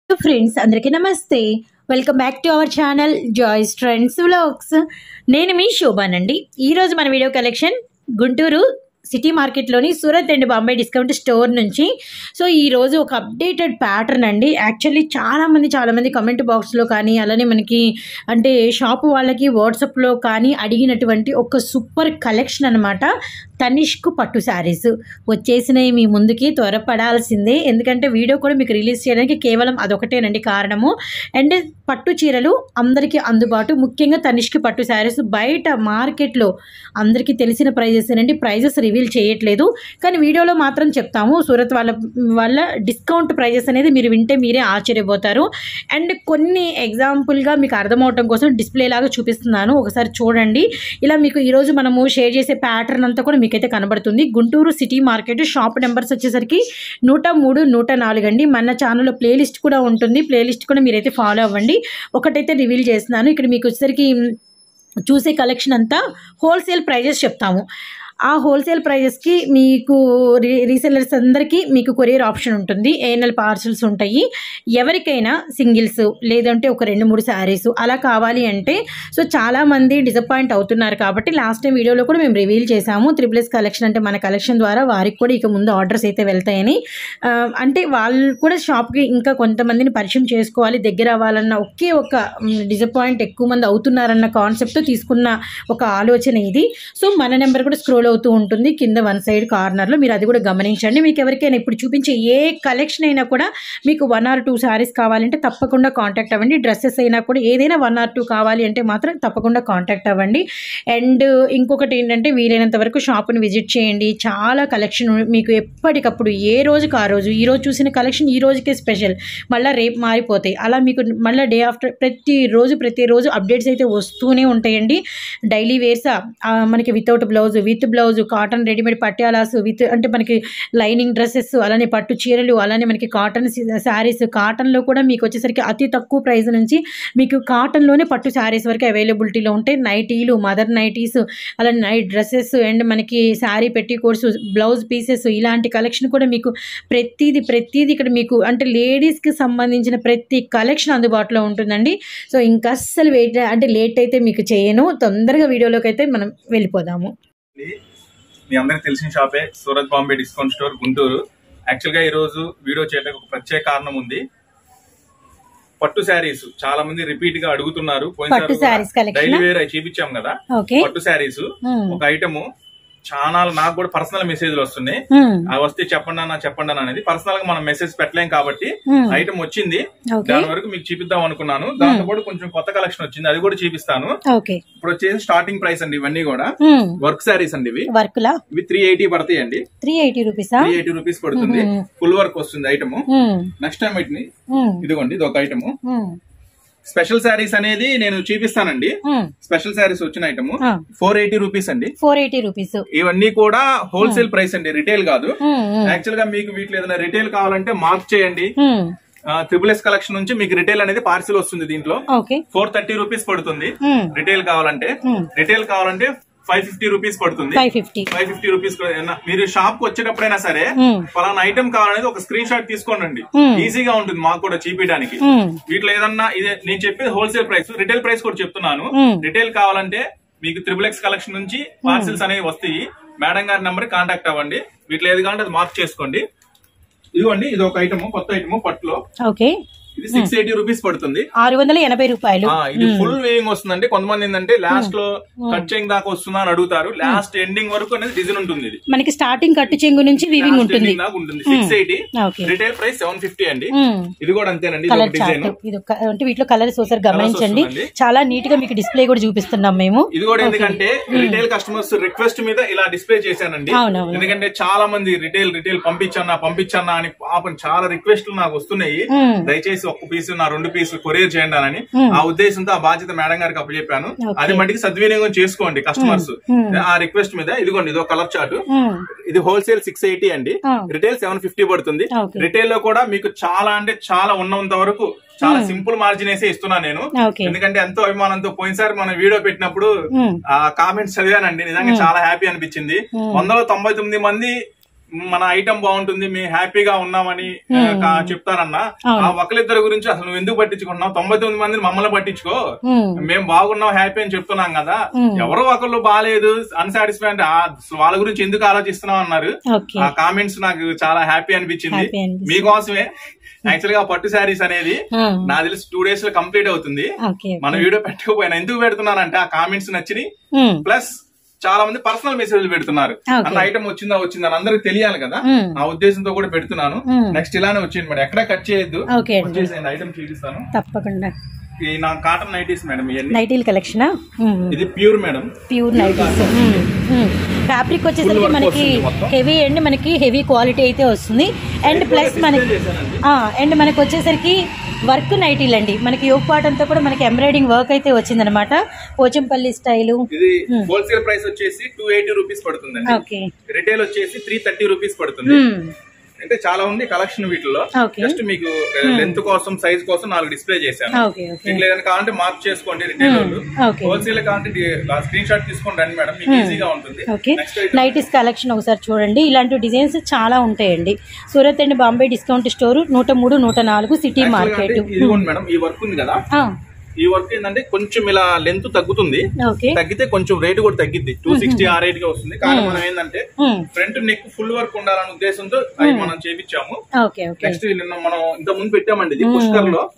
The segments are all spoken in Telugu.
ఫ్రెండ్స్ అందరికీ నమస్తే welcome back to our channel Joy's trends vlogs నేను మీ శోభానండి ఈరోజు మన వీడియో కలెక్షన్ గుంటూరు సిటీ మార్కెట్లోని Surat and Bombay discount store నుంచి సో ఈరోజు ఒక అప్డేటెడ్ ప్యాటర్న్ అండి యాక్చువల్లీ చాలామంది చాలామంది కమెంట్ బాక్స్లో కానీ అలానే మనకి అంటే షాప్ వాళ్ళకి వాట్సాప్లో కానీ అడిగినటువంటి ఒక సూపర్ కలెక్షన్ అనమాట తనిష్క్ పట్టు శారీస్ వచ్చేసినాయి మీ ముందుకి త్వరపడాల్సిందే ఎందుకంటే వీడియో కూడా మీకు రిలీజ్ చేయడానికి కేవలం అదొకటేనండి కారణము అండ్ పట్టు చీరలు అందరికీ అందుబాటు ముఖ్యంగా తనిష్క్ పట్టు శారీస్ బయట మార్కెట్లో అందరికీ తెలిసిన ప్రైజెస్ అండి ప్రైజెస్ రివీల్ చేయట్లేదు కానీ వీడియోలో మాత్రం చెప్తాము సూరత్ వాళ్ళ వాళ్ళ డిస్కౌంట్ ప్రైజెస్ అనేది మీరు వింటే మీరే ఆశ్చర్యపోతారు అండ్ కొన్ని ఎగ్జాంపుల్గా మీకు అర్థమవటం కోసం డిస్ప్లే లాగా చూపిస్తున్నాను ఒకసారి చూడండి ఇలా మీకు ఈరోజు మనము షేర్ చేసే ప్యాటర్న్ అంతా కూడా మీకైతే కనబడుతుంది Guntur city market shop numbers వచ్చేసరికి నూట మూడు నూట నాలుగు అండి మన ఛానల్లో ప్లేలిస్ట్ కూడా ఉంటుంది ప్లేలిస్ట్ కూడా మీరైతే ఫాలో అవ్వండి ఒకటైతే రివీల్ చేస్తున్నాను ఇక్కడ మీకు వచ్చేసరికి మ్, చూసే కలెక్షన్ అంతా హోల్సేల్ ప్రైజెస్ చెప్తాము ఆ హోల్సేల్ ప్రైజెస్కి మీకు రీ రీసెల్లర్స్ అందరికీ మీకు కొరియర్ ఆప్షన్ ఉంటుంది ఏఎన్ఎల్ పార్సల్స్ ఉంటాయి ఎవరికైనా సింగిల్స్ లేదంటే ఒక రెండు మూడు శారీస్ అలా కావాలి అంటే సో చాలామంది డిసప్పాయింట్ అవుతున్నారు కాబట్టి లాస్ట్ టైం వీడియోలో కూడా మేము రివీల్ చేసాము త్రిపుల్ ఎస్ కలెక్షన్ అంటే మన కలెక్షన్ ద్వారా వారికి కూడా ఇక ముందు ఆర్డర్స్ అయితే వెళ్తాయని ఆ, అంటే వాళ్ళు కూడా షాప్కి ఇంకా కొంతమందిని పరిచయం చేసుకోవాలి దగ్గర అవ్వాలన్న ఒకే ఒక డిసప్పాయింట్ ఎక్కువ మంది అవుతున్నారన్న కాన్సెప్ట్తో తీసుకున్న ఒక ఆలోచన ఇది సో మన నెంబర్ కూడా స్క్రోల్ అవుతూ ఉంటుంది కింద వన్ సైడ్ కార్నర్లో మీరు అది కూడా గమనించండి మీకు ఎవరికైనా ఇప్పుడు చూపించే ఏ కలెక్షన్ అయినా కూడా మీకు వన్ ఆర్ టూ శారీస్ కావాలంటే తప్పకుండా కాంటాక్ట్ అవ్వండి డ్రెస్సెస్ అయినా కూడా ఏదైనా వన్ ఆర్ టూ కావాలి అంటే మాత్రం తప్పకుండా కాంటాక్ట్ అవ్వండి అండ్ ఇంకొకటి ఏంటంటే వీలైనంత వరకు షాప్ని విజిట్ చేయండి చాలా కలెక్షన్ మీకు ఎప్పటికప్పుడు ఏ రోజుకి ఆ రోజు ఈ రోజు చూసిన కలెక్షన్ ఈ రోజుకే స్పెషల్ మళ్ళీ రేపు మారిపోతాయి అలా మీకు మళ్ళీ డే ఆఫ్టర్ ప్రతిరోజు ప్రతిరోజు అప్డేట్స్ అయితే వస్తూనే ఉంటాయండి డైలీ వేర్స్ మనకి without blouse with blouse cotton readymade patialas with అంటే మనకి లైనింగ్ డ్రెస్సెస్ అలానే పట్టు చీరలు అలానే మనకి కాటన్ శారీస్ కాటన్లో కూడా మీకు వచ్చేసరికి అతి తక్కువ ప్రైస్ నుంచి మీకు కాటన్లోనే పట్టు శారీస్ వరకు అవైలబిలిటీలో ఉంటాయి నైటీలు మదర్ నైటీస్ అలా నైట్ డ్రెస్సెస్ అండ్ మనకి శారీ పెట్టి కోర్సు బ్లౌజ్ పీసెస్ ఇలాంటి కలెక్షన్ కూడా మీకు ప్రతిదీ ప్రతిదీ ఇక్కడ మీకు అంటే లేడీస్కి సంబంధించిన ప్రతి కలెక్షన్ అందుబాటులో ఉంటుందండి సో ఇంకా అస్సలు వెయిట్ అంటే లేట్ అయితే మీకు చేయను తొందరగా వీడియోలోకి అయితే మనం వెళ్ళిపోదాము మీ అందరికి తెలిసిన షాపే Surat Bombay discount store Guntur actual గా ఈ రోజు వీడియో చేయడానికి ఒక ప్రత్యేక కారణం ఉంది పట్టు శారీస్ చాలా మంది రిపీట్ గా అడుగుతున్నారు పట్టు sarees collection daily ah? Wear అవి చూపించాం కదా ఓకే పట్టు శారీస్ ఒక ఐటమ్ చాలా నాకు కూడా పర్సనల్ మెసేజ్లు వస్తున్నాయి అవి వస్తే చెప్పండి అన్న చెప్పండి అన్న అనేది పర్సనల్ గా మనం మెసేజ్ పెట్టలేం కాబట్టి ఐటమ్ వచ్చింది ఓకే దాని వరకు మీకు చూపిద్దాం అనుకున్నాను దాంతో కూడా కొంచెం కొత్త కలెక్షన్ వచ్చింది అది కూడా చూపిస్తాను ఓకే ఇప్పుడు వచ్చేసి స్టార్టింగ్ ప్రైస్ అండి ఇవన్నీ కూడా వర్క్ శారీస్ అండి ఇవి వర్క్లా ఇవి త్రీ ఎయిటీ పడతాయి అండి త్రీ ఎయిటీ రూపీసా త్రీ ఎయిటీ రూపీస్ పడుతుంది మ్మ్. ఫుల్ వర్క్ వస్తుంది ఐటమ్ నెక్స్ట్ టైం వీటిని ఇదిగోండి ఇది ఒక ఐటమ్ స్పెషల్ శారీస్ అనేది నేను చూపిస్తానండి స్పెషల్ శారీస్ వచ్చిన ఐటమ్ ఫోర్ ఎయిటీ రూపీస్ అండి ఫోర్ ఎయిటీ రూపీస్ ఇవన్నీ కూడా హోల్సేల్ ప్రైస్ అండి రిటైల్ కాదు యాక్చువల్ గా మీకు వీటిలో ఏదైనా రిటైల్ కావాలంటే మార్క్ చేయండి త్రిబుల్ ఎస్ కలెక్షన్ నుంచి మీకు రిటైల్ అనేది పార్సిల్ వస్తుంది దీంట్లో ఓకే ఫోర్ థర్టీ రూపీస్ పడుతుంది రిటైల్ కావాలంటే రిటైల్ కావాలంటే ఫైవ్ ఫిఫ్టీ రూపీస్ పడుతుంది five fifty five fifty rupees మీరు షాప్ కు వచ్చేటప్పుడైనా సరే ఫలానా ఐటమ్ కావాలనేది ఒక స్క్రీన్ షాట్ తీసుకోండి ఈజీగా ఉంటుంది మాకు కూడా చూపించడానికి వీటిలో ఏదన్నా ఇదే నేను చెప్పేది హోల్సేల్ ప్రైస్ రిటైల్ ప్రైస్ కూడా చెప్తున్నాను రిటైల్ కావాలంటే మీకు త్రిబుల్ ఎక్స్ కలెక్షన్ నుంచి పార్సిల్స్ అనేవి వస్తాయి మేడం గారి నెంబర్ కాంటాక్ట్ అవ్వండి వీటిలో ఏది కావాలంటే అది మార్క్ చేసుకోండి ఇదిగోండి ఇది ఒక ఐటమ్ కొత్త ఐటమ్ పట్టులో ఓకే ఇది సిక్స్ ఎయిటీ రూపీస్ పడుతుంది ఆరు వందల ఎనభై రూపాయలు ఆ, ఇది ఫుల్ వేవింగ్ వస్తుందండి కొంతమంది ఏంటంటే లాస్ట్ లో కట్ చేయింగ్ దాకా వస్తుందా అని అడుగుతారు లాస్ట్ ఎండింగ్ వరకు అనేది డిజైన్ ఉంటుంది ఇది మనకి స్టార్టింగ్ కట్టు చెంగు నుంచి వీవింగ్ లాస్ట్ ఉంటుంది ఎండింగ్ దాకా ఉంటుంది six eighty okay retail price seven fifty అండి ఇది కూడా అంతేనండి ఇది కలర్ ఒక డిజైన్ చార్ట్ ఇది ఒక- అంటే వీటిలో కలర్స్ ఒకసారి గమనించండి వస్తుందండి. చాలా నీట్ గా మీకు డిస్ప్లే కూడా చూపిస్తున్నాం మేము ఇది కూడా ఎందుకంటే రిటైల్ కస్టమర్స్ రిక్వెస్ట్ మీద ఇలా డిస్ప్లే చేశానండి అవునవును. ఎందుకంటే చాలా మంది రిటైల్ రిటైల్ పంపించన్నా పంపించన్నా అని పాపం చాలా రిక్వెస్ట్లు నాకు వస్తున్నాయి మ్మ్. దయచేసి ఒక్క పీస్ నా రెండు పీసులు కొరియర్ చేయండి అని ఆ ఉద్దేశంతో ఆ బాధ్యత మేడం గారికి అప్పచెప్పాను Okay. అది మట్టికి సద్వినియోగం చేసుకోండి కస్టమర్స్ ఆ రిక్వెస్ట్ మీద ఇదిగోండి ఇది కలర్ చార్ట్ మ్మ్. ఇది హోల్సేల్ సిక్స్ ఎయిటీ అండి ఆ. రిటైల్ సెవెన్ ఫిఫ్టీ పడుతుంది Okay. రిటైల్ లో కూడా మీకు చాలా అంటే చాలా ఉన్నంత వరకు చాలా సింపుల్ మార్జిన్ వేసే ఇస్తున్నాను నేను ఓకే ఎందుకంటే ఎంతో అభిమానంతో పోయినసారి మనం వీడియో పెట్టినప్పుడు మ్మ్. ఆ కామెంట్స్ చదివానండి నిజంగా చాలా హ్యాపీ అనిపించింది వందలో తొంభై తొమ్మిది మంది మన ఐటమ్ బాగుంటుంది మేము హ్యాపీగా ఉన్నామని ఆ, కా- చెప్తారన్నా అవును. ఆ ఒకరిద్దరి గురించి అసలు నువ్వు ఎందుకు పట్టించుకుంటున్నావు తొంభై తొమ్మిది మందిని మమ్మల్ని పట్టించుకో ఉమ్, మేము బాగున్నాం హ్యాపీ అని చెప్తున్నాం కదా Hmm. ఎవరో ఒకళ్ళు బాగాలేదు అన్సాటిస్ఫై అంటే ఆ, అసలు వాళ్ళ గురించి ఎందుకు ఆలోచిస్తున్నాం అన్నారు ఓకే ఆ కామెంట్స్ నాకు చాలా హ్యాపీ అనిపించింది Happy అనిపించింది. మీకోసమే యాక్చువల్ గా పట్టు శారీస్ అనేది ఆ, నా తెలిసి టూ డేస్ లో కంప్లీట్ అవుతుంది ఓకే మన వీడియో పెట్టకపోయినా ఎందుకు పెడుతున్నానంటే ఆ కామెంట్స్ నచ్చినాయి ఉమ్, ప్లస్ చాలా మంది పర్సనల్ మెసేజ్ పెడుతున్నారు Okay. అన్న ఐటమ్ వచ్చిందా వచ్చిందా అని అందరికి తెలియాలి కదా Hmm. ఆ ఉద్దేశంతో కూడా పెడుతున్నాను Hmm. నెక్స్ట్ ఇలానే వచ్చింది మేడం ఎక్కడ కట్ చేయొద్దు ఓకే అండి వచ్చేసేయండి ఐటమ్ చూపిస్తాను తప్పకుండా ఈ నా కాటన్ నైటీస్ మేడం ఇవన్నీ నైటీల్ కలెక్షనా ఇది pure madam pure nighties fabric వచ్చేసరికి Full work మనకి వస్తుంది మొత్తం. హెవీ అండ్ మనకి హెవీ క్వాలిటీ అయితే వస్తుంది అండ్ ప్లస్ మనకి చేశానండి అండ్ మనకి వచ్చేసరికి వర్క్ నైటీలు అండి మనకి యోగ్ పాట్ అంతా కూడా మనకి ఎంబ్రాయిడింగ్ వర్క్ అయితే వచ్చిందనమాట పోచంపల్లి స్టైలు ఇది హోల్సేల్ ప్రైస్ వచ్చేసి టూ ఎయిటీ రూపీస్ పడుతుందండి ఓకే రిటైల్ వచ్చేసి త్రీ థర్టీ రూపీస్ పడుతుంది అంటే చాలా ఉంది కలెక్షన్ వీటిలో ఓకే జస్ట్ మీకు లెంత్ కోసం సైజ్ కోసం నాలుగు డిస్ప్లే చేశాను ఓకే ఓకే మీకు ఏదైనా కావాలంటే మార్క్ చేసుకోండి రిటైల్ వాళ్ళు ఓకే హోల్సేల్ కావాలంటే స్క్రీన్ షాట్ తీసుకొని రండి మేడం మీకు ఈజీగా ఉంటుంది ఓకే నెక్స్ట్ నైటీస్ కలెక్షన్ ఒకసారి చూడండి ఇలాంటి డిజైన్స్ చాలా ఉంటాయండి Surat and Bombay discount store నూట మూడు నూట నాలుగు సిటీ మార్కెట్ ఇదిగోండి మేడం ఈ వర్క్ ఉంది కదా ఈ వర్క్ ఏంటంటే కొంచెం ఇలా లెంత్ తగ్గుతుంది ఓకే తగ్గితే కొంచెం రేట్ కూడా తగ్గిద్ది టూ సిక్స్టీ ఆ రేట్ గా వస్తుంది కానీ మనం ఏంటంటే ఫ్రంట్ నెక్ ఫుల్ వర్క్ ఉండాలనే ఉద్దేశంతో అవి మనం చేపించాము ఓకే ఓకే నెక్స్ట్ నిన్న మనం ఇంత ముందు పెట్టామండి ఇది పుష్కర్ లో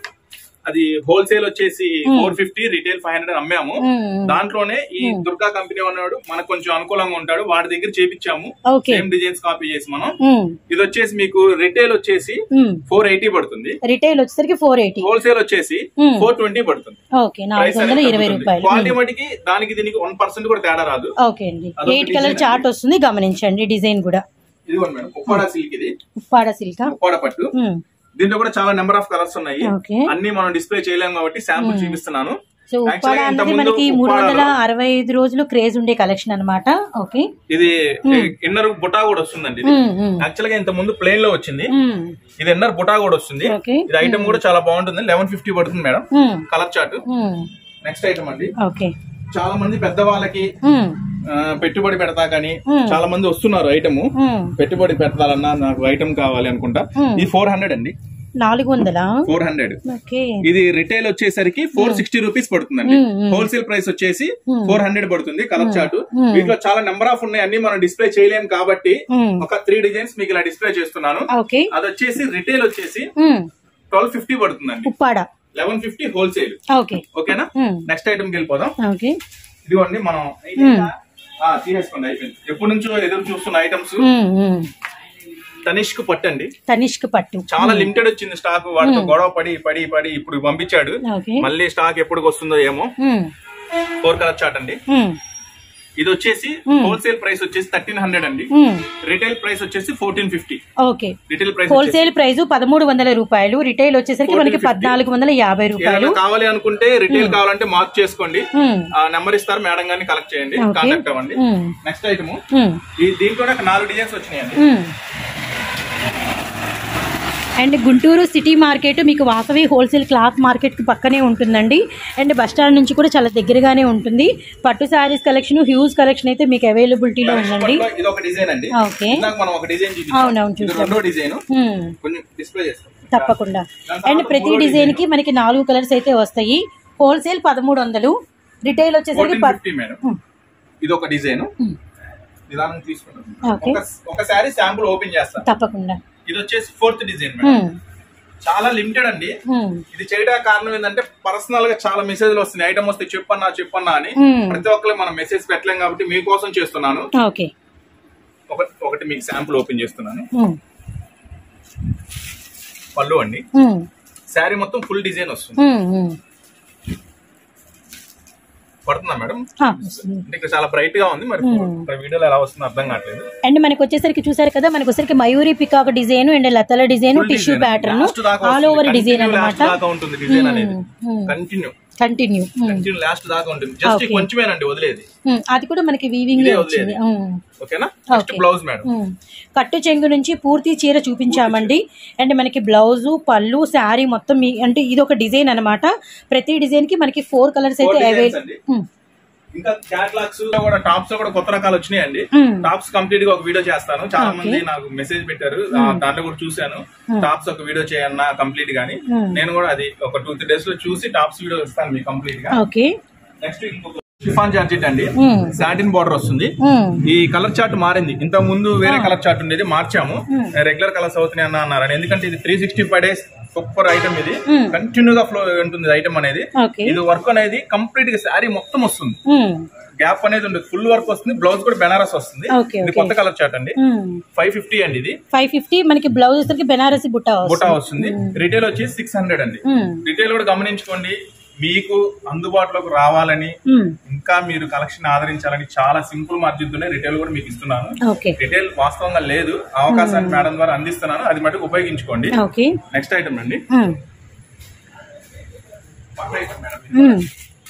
అది హోల్సేల్ వచ్చేసి four fifty retail five hundred అమ్మాము దాంట్లోనే ఈ దుర్గా కంపెనీ ఉన్నాడు మనకు కొంచెం అనుకూలంగా ఉంటాడు వాడి దగ్గర చేపించాము ఓకే సేమ్ డిజైన్స్ కాపీ చేసి మనం ఇది వచ్చేసి మీకు రిటైల్ వచ్చేసి ఫోర్ ఎయిటీ పడుతుంది రిటైల్ వచ్చేసరికి ఫోర్ ఎయిటీ హోల్సేల్ వచ్చేసి Hmm. ఫోర్ ట్వంటీ పడుతుంది ఓకే నాలుగు వందల ఇరవై రూపాయలు క్వాలిటీ మటుకి దానికి దీనికి వన్ పర్సెంట్ కూడా తేడా రాదు ఓకే అండి అదొక ఎయిట్ కలర్ design చార్ట్ వస్తుంది గమనించండి డిజైన్ కూడా ఇదిగోండి మేడం ఉప్పాడ సిల్క్ ఇది ఉప్పాడ సిల్క్ ఉప్పాడ పట్టు దీంట్లో కూడా చాలా నెంబర్ ఆఫ్ కలర్స్ ఉన్నాయి ఓకే అన్ని మనం డిస్ప్లే చేయలేము కాబట్టి శాంపుల్ చూపిస్తున్నాను సో ఉప్పాడ Actually, అన్నది ఇంతకుముందు మనకి మూడు వందల ఉప్పాడలో అరవై ఐదు రోజులు క్రేజ్ ఉండే కలెక్షన్ అన్నమాట ఓకే ఇది ఇన్నర్ బుటా కూడా వస్తుందండి ఇది ఉమ్, ఉమ్, యాక్చువల్ గా ఇంత ముందు ప్లేన్ లో వచ్చింది ఉమ్, ఇది ఇన్నర్ బుటా కూడా వస్తుంది ఓకే ఇది ఐటమ్ కూడా చాలా బాగుంటుంది లెవెన్ ఫిఫ్టీ పడుతుంది madam um, colour chart um, next item అండి ఓకే చాలా మంది పెద్ద వాళ్ళకి ఉమ్, ఆ, పెట్టుబడి పెడతా కానీ Hmm. చాలా మంది వస్తున్నారు ఐటమ్ ఉమ్. పెట్టుబడి పెట్టాలన్నా నాకు ఐటమ్ కావాలి అనుకుంటా Hmm. ఇది ఫోర్ హండ్రెడ్ అండి నాలుగు వందలా ఫోర్ హండ్రెడ్ ఓకే ఇది రిటైల్ వచ్చేసరికి ఫోర్ సిక్స్టీ రూపీస్ పడుతుందండి Hmm, hmm. హోల్సేల్ ప్రైస్ వచ్చేసి Hmm. ఫోర్ హండ్రెడ్ పడుతుంది కలర్ చార్ట్ Hmm. వీటిలో చాలా నెంబర్ ఆఫ్ ఉన్నాయి అన్ని మనం డిస్ప్లే చేయలేం కాబట్టి ఉమ్, ఒక త్రీ డిజైన్స్ మీకు ఇలా డిస్ప్లే చేస్తున్నాను ఓకే అది వచ్చేసి రిటైల్ వచ్చేసి ఉమ్, ట్వెల్వ్ ఫిఫ్టీ పడుతుందండి Uppada eleven fifty wholesale okay ఓకేనా ఉమ్, నెక్స్ట్ ఐటమ్ కి వెళ్ళిపోదాం ఓకే ఇదిగోండి మనం Hmm. ఆ, తీసేసుకోండి అయిపోయింది ఎప్పటి నుంచో ఎదురు చూస్తున్న ఐటమ్స్ ఉమ్, ఉమ్. తనిష్క్ పట్టండి తనిష్క్ పట్టు చాలా లిమిటెడ్ వచ్చింది స్టాక్ వాడితో గొడవ పడి పడి పడి ఇప్పుడు పంపించాడు ఓకే మళ్ళీ స్టాక్ ఎప్పుడు వస్తుందో ఏమో ఉమ్, ఫోర్ కలర్ చార్ట్ అండి ఉమ్, ఇది వచ్చేసి Hmm. హోల్సేల్ ప్రైస్ వచ్చేసి థర్టీన్ హండ్రెడ్ అండి ఉమ్, రిటైల్ ప్రైస్ వచ్చేసి fourteen fifty okay retail price wholesale price పదమూడు వందల రూపాయలు రిటైల్ వచ్చేసరికి మనకి 1450. పద్నాలుగు వందల యాభై రూపాయలు ఏదైనా కావాలి అనుకుంటే రిటైల్ కావాలంటే మార్క్ చేసుకోండి ఉమ్, ఆ నెంబర్ ఇస్తారు మేడం గారిని కలెక్ట్ చేయండి Okay. కాంటాక్ట్ అవ్వండి ఉమ్, నెక్స్ట్ ఐటమ్ ఉమ్, ఈ దీంట్లో నాకు నాలుగు డిజైన్స్ వచ్చినాయండి um. And Guntur city market మీకు వాసవి హోల్సేల్ క్లాత్ మార్కెట్కి పక్కనే ఉంటుందండి అండ్ బస్ స్టాండ్ నుంచి కూడా చాలా దగ్గరగానే ఉంటుంది పట్టు శారీస్ కలెక్షన్ హ్యూజ్ కలెక్షన్ అయితే మీకు అవైలబిలిటీలో ఉందండి పట్లో ఇది ఒక డిజైన్ అండి ఓకే ఇందాక మనం ఒక డిజైన్ అవునవును, చూపించాం ఇది చూసాం. రెండో డిజైన్ ఉమ్, కొంచెం డిస్ప్లే చేస్తాం తప్పకుండా అండ్ ప్రతి డిజైన్ కి మనకి నాలుగు కలర్స్ అయితే వస్తాయి హోల్సేల్ పదమూడు వందలు రిటైల్ వచ్చేసరికి ఫోర్టీన్ ప- ఫిఫ్టీ మేడం ఉమ్, ఇది ఒక డిజైన్ ఉమ్, నిదానం తీసుకుంటాం ఓకే. ఒక ఒక శారీ శాంపుల్ ఓపెన్ చేస్తాం తప్పకుండా ఇది వచ్చేసి ఫోర్త్ డిజైన్ మేడం ఉమ్, చాలా లిమిటెడ్ అండి ఉమ్, ఇది చేయడానికి కారణం ఏంటంటే పర్సనల్ గా చాలా మెసేజ్లు వస్తున్నాయి ఐటమ్ వస్తే చెప్పన్నా చెప్పన్నా అని ఉమ్. ప్రతి ఒక్కరు మనం మెసేజ్ పెట్టలేం కాబట్టి మీకోసం చేస్తున్నాను ఓకే ఒక ఒకటి మీకు శాంపుల్ ఓపెన్ చేస్తున్నాను ఉమ్, పళ్ళు అండి ఉమ్, శారీ మొత్తం ఫుల్ డిజైన్ వస్తుంది ఉమ్, ఉమ్. పడుతుందా మేడం ఆ, వస్తుంది. అంటే ఇక్కడ చాలా బ్రైట్ గా ఉంది మరి ఇక్కడ వీడియోలో ఎలా వస్తుందో అర్థం కావట్లేదు అండ్ మనకి వచ్చేసరికి చూసారు కదా మనకి వచ్చేసరికి మయూరి పికాక్ డిజైన్ అండ్ లతల design Full tissue design. Pattern Last దాకా ఆల్ వస్తుంది. ఓవర్ డిజైన్ Continue last అనమాట దాకా ఉంటుంది డిజైన్ అనేది కంటిన్యూ కంటిన్యూ కంటిన్యూ లాస్ట్ దాకా ఉంటుంది జస్ట్ Okay. కొంచెమేనండి వదిలేది అది కూడా మనకి వీవింగ్ ఇదే వచ్చింది వదిలేది. ఉమ్. ఓకేనా next Okay. Blouse madam um. కట్టు చెంగు నుంచి పూర్తి చీర చూపించామండి అండ్ మనకి బ్లౌజు పళ్ళు శారీ మొత్తం మీ అంటే ఇది ఒక డిజైన్ అన్నమాట ప్రతి డిజైన్ కి మనకి ఫోర్ కలర్స్ అయితే Four designs అవైలబుల్ అండి. ఇంకా క్యాట్లాగ్స్ లో కూడా టాప్స్ లో కూడా కొత్త రకాలు వచ్చినాయండి Hmm. టాప్స్ కంప్లీట్ గా ఒక వీడియో చేస్తాను చాలా Okay. మంది నాకు మెసేజ్ పెట్టారు ఆ, దాంట్లో కూడా చూశాను టాప్స్ ఒక వీడియో చేయన్నా కంప్లీట్ గాని Hmm. నేను కూడా అది ఒక టూ త్రీ డేస్ లో చూసి టాప్స్ వీడియో ఇస్తాను మీకు కంప్లీట్ గా ఓకే నెక్స్ట్ ఇంకొక షిఫాన్ జార్జెట్ అండి Hmm. సాటిన్ బార్డర్ వస్తుంది ఉమ్, ఈ కలర్ చార్ట్ మారింది ఇంత ముందు వేరే కలర్ చార్ట్ ఉండేది మార్చాము రెగ్యులర్ కలర్స్ అవుతున్నాయి అన్న అన్నారు ఎందుకంటే ఇది three sixty five days super item ఇది Hmm. కంటిన్యూ గా ఫ్లో ఉంటుంది ఐటమ్ అనేది ఓకే ఇది వర్క్ అనేది కంప్లీట్ గా శారీ మొత్తం వస్తుంది ఉమ్, గ్యాప్ అనేది ఉండదు ఫుల్ వర్క్ వస్తుంది బ్లౌజ్ కూడా బెనారస్ వస్తుంది ఓకే, ఇది ఓకే. కొత్త కలర్ చార్ట్ అండి ఉమ్. ఫైవ్ ఫిఫ్టీ అండి ఇది ఫైవ్ ఫిఫ్టీ మనకి బ్లౌజ్ వచ్చేసరికి బెనారసి బుట్ట బుటా వస్తుంది రిటైల్ వచ్చి సిక్స్ హండ్రెడ్ అండి రిటైల్ కూడా గమనించుకోండి మీకు అందుబాటులోకి రావాలని ఇంకా మీరు కలెక్షన్ ఆదరించాలని చాలా సింపుల్ మార్జిన్ తోనే రిటైల్ కూడా మీకు ఇస్తున్నాను ఓకే రిటైల్ వాస్తవంగా లేదు అవకాశాన్ని మేడం ద్వారా అందిస్తున్నాను అది మటుకు ఉపయోగించుకోండి ఓకే నెక్స్ట్ ఐటమ్ అండి ఉమ్, కొత్త ఐటమ్ మేడం ఉమ్.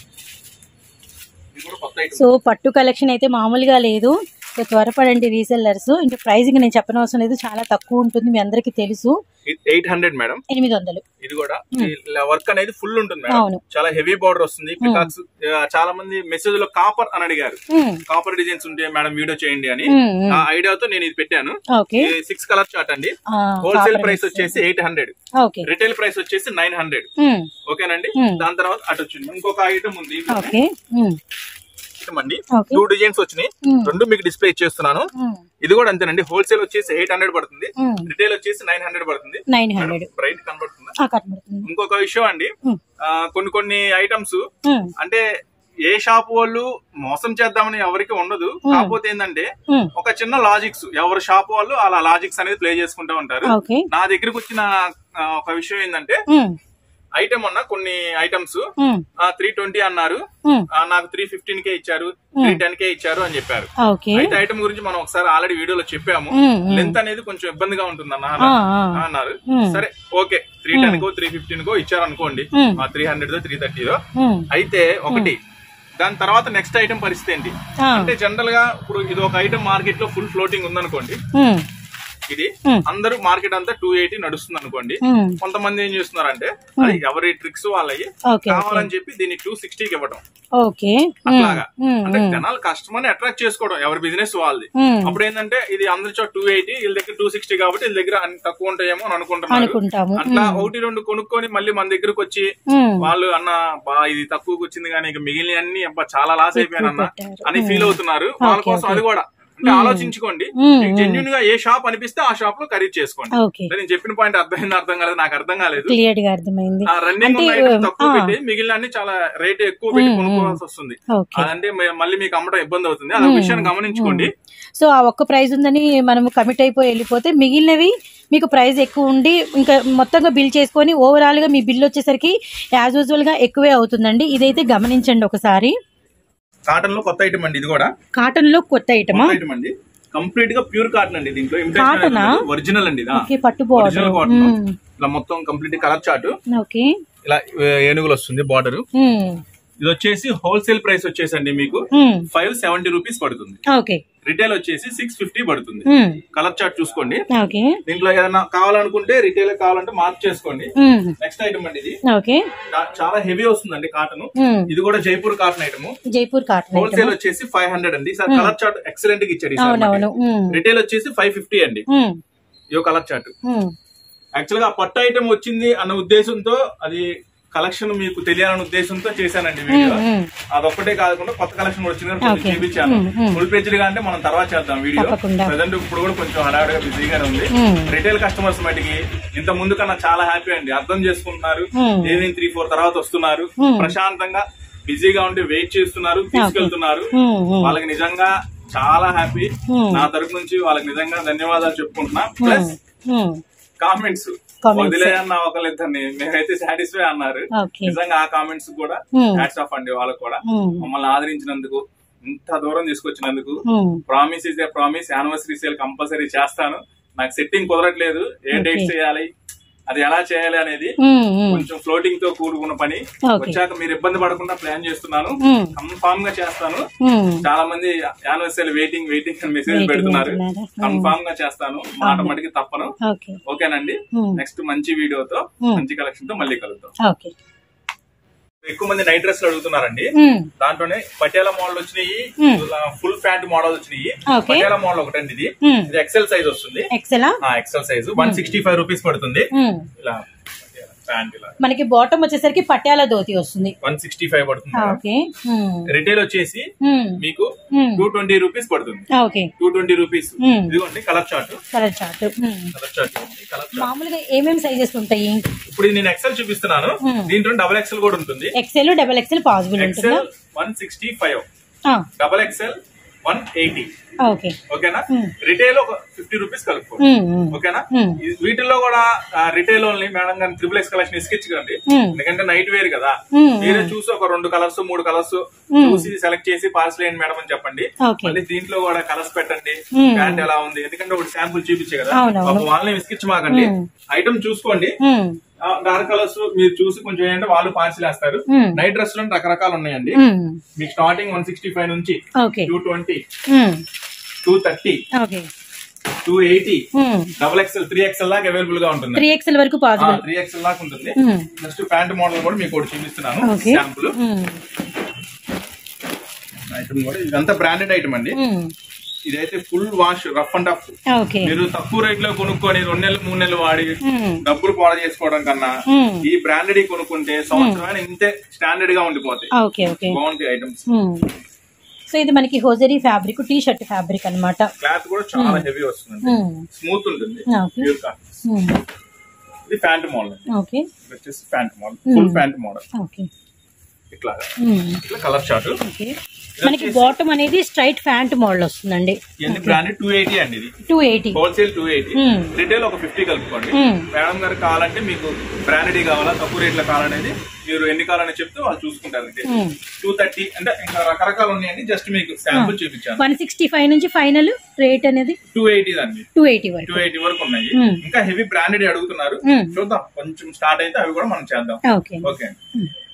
ఇది కూడా కొత్త ఐటమ్ సో పట్టు కలెక్షన్ అయితే మామూలుగా లేదు సో త్వరపడండి రీసెల్లర్స్ ఇంకా ప్రైసింగ్ నేను చెప్పనవసరం లేదు చాలా తక్కువ ఉంటుంది మీ అందరికీ తెలుసు ఎయిట్ హండ్రెడ్ మేడం ఎనిమిది వందలు ఇది కూడా వర్క్ అనేది ఫుల్ ఉంటుంది మేడం అవును. చాలా హెవీ బార్డర్ వస్తుంది పికాక్స్ చాలా మంది మెసేజ్ లో కాపర్ అని అడిగారు ఉమ్, కాపర్ డిజైన్స్ ఉంటే మేడం వీడియో చేయండి అని ఉమ్, ఉమ్. ఆ ఐడియాతో నేను ఇది పెట్టాను ఓకే సిక్స్ కలర్ చార్ట్ అండి ఆ, హోల్సేల్ కాపర్ ప్రైస్ వచ్చేసి eight hundred okay retail price వచ్చేసి నైన్ హండ్రెడ్ ఉమ్, ఓకేనండి Hmm. దాని తర్వాత అటు వచ్చింది ఇంకొక ఐటమ్ ఉంది ఓకే ఉమ్, ఐటమ్ అండి ఓకే టూ డిజైన్స్ వచ్చినాయి Hmm. రెండు మీకు డిస్ప్లే ఇచ్చేస్తున్నాను ఉమ్, ఇది కూడా అంతేనండి హోల్సేల్ వచ్చేసి ఎయిట్ హండ్రెడ్ పడుతుంది ఉమ్, రిటైల్ వచ్చేసి నైన్ హండ్రెడ్ పడుతుంది నైన్ హండ్రెడ్ బ్రైట్ కనబడుతుంది ఆ, కనబడుతుంది ఇంకొక విషయం అండి Hmm. ఆ, కొన్ని కొన్ని ఐటమ్స్ ఉమ్, అంటే ఏ షాప్ వాళ్ళు మోసం చేద్దామని ఎవరికి ఉండదు కాకపోతే ఏంటంటే ఉమ్, ఒక చిన్న లాజిక్స్ ఎవరి షాప్ వాళ్ళు అలా లాజిక్స్ అనేది ప్లే చేసుకుంటూ ఉంటారు ఓకే నా దగ్గరకు వచ్చిన ఆ, ఒక విషయం ఏంటంటే ఉమ్, ఐటమ్ అన్న కొన్ని ఐటమ్స్ ఉమ్, త్రీ ట్వంటీ అన్నారు ఉమ్, ఆ, నాకు త్రీ ఫిఫ్టీన్ కే ఇచ్చారు త్రీ టెన్ కే ఇచ్చారు అని చెప్పారు ఓకే అయితే ఐటమ్ గురించి మనం ఒకసారి ఆల్రెడీ వీడియోలో చెప్పాము ఉమ్, ఉమ్. లెంత్ అనేది కొంచెం ఇబ్బందిగా ఉంటుంది అన్న ఆ, ఆ. అన్నారు ఉమ్. సరే ఓకే త్రీ టెన్ కో త్రీ ఫిఫ్టీన్ కో ఇచ్చారు అనుకోండి ఉమ్. త్రీ హండ్రెడ్ త్రీ థర్టీలో ఉమ్, అయితే ఒకటి దాని తర్వాత నెక్స్ట్ ఐటమ్ పరిస్థితి ఏంటి ఆ, అంటే జనరల్ గా ఇప్పుడు ఇది ఒక ఐటమ్ మార్కెట్ లో ఫుల్ ఫ్లోటింగ్ ఉందనుకోండి ఉమ్, ఇది Hmm. అందరూ మార్కెట్ అంతా టూ ఎయిటీ నడుస్తుంది అనుకోండి ఉమ్, కొంతమంది ఏం చేస్తున్నారంటే అది ఎవరి ట్రిక్స్ వాళ్ళవి ఓకే కావాలని చెప్పి దీన్ని టూ సిక్స్టీకి ఇవ్వడం ఓకే ఉమ్, అట్లాగా ఉమ్, అంటే ఉమ్, జనాలు కస్టమర్ ని అట్రాక్ట్ చేసుకోవడం ఎవరి బిజినెస్ వాళ్ళది ఉమ్, అప్పుడు ఏంటంటే ఇది అందరి చోట టూ ఎయిటీ వీళ్ళ దగ్గర టూ సిక్స్టీ కాబట్టి వీళ్ళ దగ్గర అన్ని తక్కువ ఉంటాయేమో అని అనుకుంటున్నారు అనుకుంటాము అట్లా ఒకటి రెండు కొనుక్కొని మళ్ళీ మన దగ్గరకు వచ్చి ఉమ్, వాళ్ళు అన్న బా ఇది తక్కువకి వచ్చింది కానీ ఇక మిగిలిన అన్ని అబ్బా చాలా లాస్ అయిపోయాను అన్న పెట్టారు. అని ఫీల్ అవుతున్నారు వాళ్ళ ఓకే, కోసం ఓకే. అది కూడా అంటే ఆలోచించుకోండి ఉమ్, జెన్యున్ గా ఏ షాప్ అనిపిస్తే ఆ షాప్ లో ఖరీదు చేసుకోండి ఓకే అంటే నేను చెప్పిన పాయింట్ అర్థమైంది అర్థం కాలేదు నాకు అర్థం కాలేదు క్లియర్ గా అర్థమైంది ఆ రన్నింగ్ అంటే, ఉన్న ఐటమ్ తక్కువ ఆ. పెట్టి మిగిలిన అన్ని చాలా రేట్ ఎక్కువ పెట్టి కొనుక్కోవాల్సి వస్తుంది ఓకే అదంటే మ- మళ్ళీ మీకు అమ్మడం ఇబ్బంది అవుతుంది అదొక విషయాన్ని గమనించుకోండి సో ఆ ఒక్క ప్రైజ్ ఉందని మనం కమిట్ అయిపోయి వెళ్ళిపోతే మిగిలినవి మీకు ప్రైస్ ఎక్కువ ఉండి ఇంకా మొత్తంగా బిల్ చేసుకొని ఓవరాల్ గా మీ బిల్ వచ్చేసరికి యాజ్ యూజువల్ గా ఎక్కువే అవుతుందండి ఇదైతే గమనించండి ఒకసారి కాటన్ లో కొత్త ఐటమ్ అండి ఇది కూడా కాటన్ లో కొత్త ఐటమా కొత్త ఐటమ్ అండి కంప్లీట్ గా ప్యూర్ కాటన్ అండి దీంట్లో కాటనా? ఒరిజినల్ అండి ఇది. ఓకే పట్టు బార్డర్ ఒరిజినల్ కాటన్ ఇలా మొత్తం కంప్లీట్ కలర్ చార్ట్ ఓకే ఇలా ఏ, ఏనుగులు వస్తుంది బార్డర్ ఉమ్, ఇది వచ్చేసి హోల్సేల్ ప్రైస్ వచ్చేసండి మీకు ఉమ్, ఫైవ్ సెవెంటీ రూపీస్ పడుతుంది ఓకే రిటైల్ వచ్చేసి సిక్స్ ఫిఫ్టీ పడుతుంది ఉమ్, కలర్ చార్ట్ చూసుకోండి ఓకే దీంట్లో ఏదైనా కావాలనుకుంటే రిటైల్ కావాలంటే మార్క్ చేసుకోండి ఉమ్, నెక్స్ట్ ఐటమ్ అండి ఇది ఓకే చా- చాలా హెవీ వస్తుందండి కాటన్ ఉమ్, ఇది కూడా Jaipur cotton item Jaipur cotton wholesale వచ్చేసి ఫైవ్ హండ్రెడ్ అండి సార్ కలర్ చార్ట్ ఎక్సలెంట్ గా ఇచ్చాడు అవునవును ఉమ్, రిటైల్ వచ్చేసి ఫైవ్ ఫిఫ్టీ అండి ఉమ్, ఇయో కలర్ చార్ట్ ఉమ్, యాక్చువల్ గా ఆ పట్టు ఐటమ్ వచ్చింది అన్న ఉద్దేశంతో అది కలెక్షన్ మీకు తెలియాలనే ఉద్దేశంతో చేశానండి వీడియో ఉమ్, అదొక్కటే కాకుండా కొత్త కలెక్షన్ వచ్చింది కొంచెం Okay. చూపించాను Hmm, hmm. ఫుల్ పేజ్డ్ గా అంటే మనం తర్వాత చేద్దాం వీడియో తప్పకుండా. ప్రజెంట్ ఇప్పుడు కూడా కొంచెం హడావిడిగా బిజీగానే ఉంది Hmm. రిటైల్ కస్టమర్స్ మటుకి ఇంత ముందు కన్నా చాలా హ్యాపీ అండి అర్థం చేసుకుంటున్నారు Hmm. ఈవినింగ్ త్రీ ఫోర్ తర్వాత వస్తున్నారు Hmm. ప్రశాంతంగా బిజీగా ఉండి వెయిట్ చేస్తున్నారు తీసుకెళ్తున్నారు ఉమ్, ఉమ్, వాళ్ళకి నిజంగా చాలా హ్యాపీ Hmm. నా తరపు నుంచి వాళ్ళకి నిజంగా ధన్యవాదాలు చెప్పుకుంటున్నా ప్లస్ ఉమ్, కామెంట్స్ Comments. వదిలే అన్న ఒకళ్ళిద్దరిని మేమైతే సాటిస్ఫై అన్నారు ఓకే నిజంగా ఆ కామెంట్స్ కూడా Hmm. హ్యాట్స్ ఆఫ్ అండి వాళ్ళకు కూడా ఉమ్, మమ్మల్ని ఆదరించినందుకు ఇంత దూరం తీసుకొచ్చినందుకు um, promise is a promise anniversary sale compulsory చేస్తాను నాకు సెట్టింగ్ కుదరట్లేదు ఏ Okay. డేట్ చేయాలి అది ఎలా చేయాలి అనేది ఉమ్, ఉమ్, కొంచెం ఫ్లోటింగ్ తో కూడుకున్న పని Okay. వచ్చాక మీరు ఇబ్బంది పడకుండా ప్లాన్ చేస్తున్నాను ఉమ్, కన్ఫామ్ గా చేస్తాను ఉమ్, చాలా మంది యానివర్సరీ వెయిటింగ్ వెయిటింగ్ అని మెసేజ్ Waiting పెడుతున్నారు అంటున్నారా? కన్ఫామ్ గా చేస్తాను మాట మటుకి తప్పను ఓకే ఓకేనండి ఉమ్, నెక్స్ట్ మంచి వీడియోతో Hmm. మంచి కలెక్షన్ తో మళ్ళీ కలుద్దాం ఓకే ఎక్కువ మంది నైట్ డ్రెస్లు అడుగుతున్నారండి ఉమ్, దాంట్లోనే పటియాలా మోడల్ వచ్చినాయి Hmm. ఫుల్ ప్యాంట్ మోడల్ వచ్చినాయి Okay. పటియాలా మోడల్ ఒకటండి ఇది Hmm. ఇది ఎక్సెల్ సైజ్ వస్తుంది ఎక్సెలా XL size one sixty five rupees పడుతుంది ఉమ్, ఇలా ప్యాంట్ ఇలా మనకి బాటమ్ వచ్చేసరికి పట్యాల ధోతి వస్తుంది వన్ సిక్స్టీ ఫైవ్ పడుతుంది ఓకే ఉమ్, రిటైల్ వచ్చేసి ఉమ్, మీకు ఉమ్, టూ ట్వంటీ రూపీస్ పడుతుంది okay two twenty rupees Hmm. ఇదిగోండి colour chart colour chart um. Colour chart colour chart మామూలుగా ఏమేమి సైజెస్ ఉంటాయి ఇప్పుడు ఇది నేను ఎక్సెల్ చూపిస్తున్నాను Hmm. దీంట్లో డబల్ ఎక్సెల్ కూడా ఉంటుంది ఎక్సెల్ డబల్ ఎక్సెల్ పాసిబుల్ ఉంటుందా ఎక్సెల్ వన్ సిక్స్టీ ఫైవ్ ఆ, double XL one eighty okay ఓకేనా Hmm. రిటైల్ ఒక ఫిఫ్టీ రూపీస్ కలుపుకోండి ఉమ్, ఉమ్, ఓకేనా Hmm. ఈ- వీటిల్లో కూడా రిటైల్ ఓన్లీ మేడం గారి ట్రిపుల్ ఎక్స్ కలెక్షన్ ఇసుకించకండి Hmm. ఎందుకంటే నైట్ వేర్ కదా Hmm. మీరే చూసి ఒక రెండు కలర్స్ మూడు కలర్స్ Hmm. చూసి సెలెక్ట్ చేసి పార్సల్ అయ్యండి మేడం అని చెప్పండి ఓకే మళ్ళీ దీంట్లో కూడా కలర్స్ పెట్టండి Hmm. ప్యాంట్ ఎలా ఉంది ఎందుకంటే ఒకటి శాంపుల్ చూపించే కదా అవునవును. పాపం వాళ్ళని విసికించమాకండి Hmm. ఐటమ్ చూసుకోండి ఉమ్, డార్క్ కలర్స్ మీరు చూసి కొంచెం ఏంటంటే వాళ్ళు పార్సిల్ వేస్తారు Hmm. నైట్ డ్రెస్ లో రకరకాలు ఉన్నాయండి ఉమ్, మీకు స్టార్టింగ్ వన్ సిక్స్టీ ఫైవ్ నుంచి okay two twenty um, two thirty okay two eighty um, double XL three XL దాకా అవైలబుల్ గా ఉంటుంది త్రీ ఎక్స్ఎల్ వరకు పాసిబుల్ త్రీ ఎక్స్ఎల్ దాకా ఉంటుంది ఉమ్, నెక్స్ట్ ప్యాంట్ మోడల్ కూడా మీకు ఒకటి చూపిస్తున్నాను ఓకే శాంపుల్ ఉమ్, ఐటమ్ కూడా ఇదంతా బ్రాండెడ్ ఐటమ్ అండి ఉమ్, ఇదైతే full wash rough and tough okay మీరు తక్కువ రేట్ లో కొనుక్కొని రెండు నెలలు మూడు నెలలు వాడి ఉమ్, డబ్బులు పాడు చేసుకోవడం కన్నా ఉమ్, ఈ బ్రాండెడ్ కొనుక్కుంటే సంవత్సరం ఇంతే స్టాండర్డ్ గా ఉండిపోతాయి ఓకే ఓకే బాగుంటాయి ఐటమ్స్ ఉమ్. సో ఇది మనకి hosiery fabric T shirt fabric అన్నమాట క్లాత్ కూడా చాలా హెవీ వస్తుంది ఉమ్, స్మూత్ ఉంటుంది ఓకే ప్యూర్ కాటన్ ఉమ్, ఇది ప్యాంట్ మోడల్ ఓకే ఇది వచ్చేసి pant model full pant model okay ఇట్లా ఉమ్, ఇట్లా కలర్ చార్ట్ ఓకే మనకి బాటమ్ అనేది స్ట్రైట్ ప్యాంట్ మోడల్ వస్తుందండి ఇవన్నీ బ్రాండెడ్ టూ ఎయిటీ అండి ఇది two eighty wholesale two eighty Hmm. Retail ఒక ఫిఫ్టీ కలుపుకోండి Hmm. మేడం గారు కావాలంటే మీకు బ్రాండెడ్ కావాలా తక్కువ రేట్లో కావాలనేది మీరు ఎన్ని కావాలని చెప్తే వాళ్ళు చూసుకుంటారు Hmm. టూ థర్టీ అంటే ఇంకా రకరకాలు ఉన్నాయండి జస్ట్ మీకు శాంపుల్ చూపించాను వన్ సిక్స్టీ ఫైవ్ నుంచి ఫైనల్ రేట్ అనేది టూ ఎయిటీ అండి టూ ఎయిటీ వరకు టూ ఎయిటీ వరకు ఉన్నాయి Hmm. ఇంకా హెవీ బ్రాండెడ్ అడుగుతున్నారు Hmm. చూద్దాం కొంచెం స్టార్ట్ అయితే అవి కూడా మనం చేద్దాం ఓకే ఓకే ఉమ్.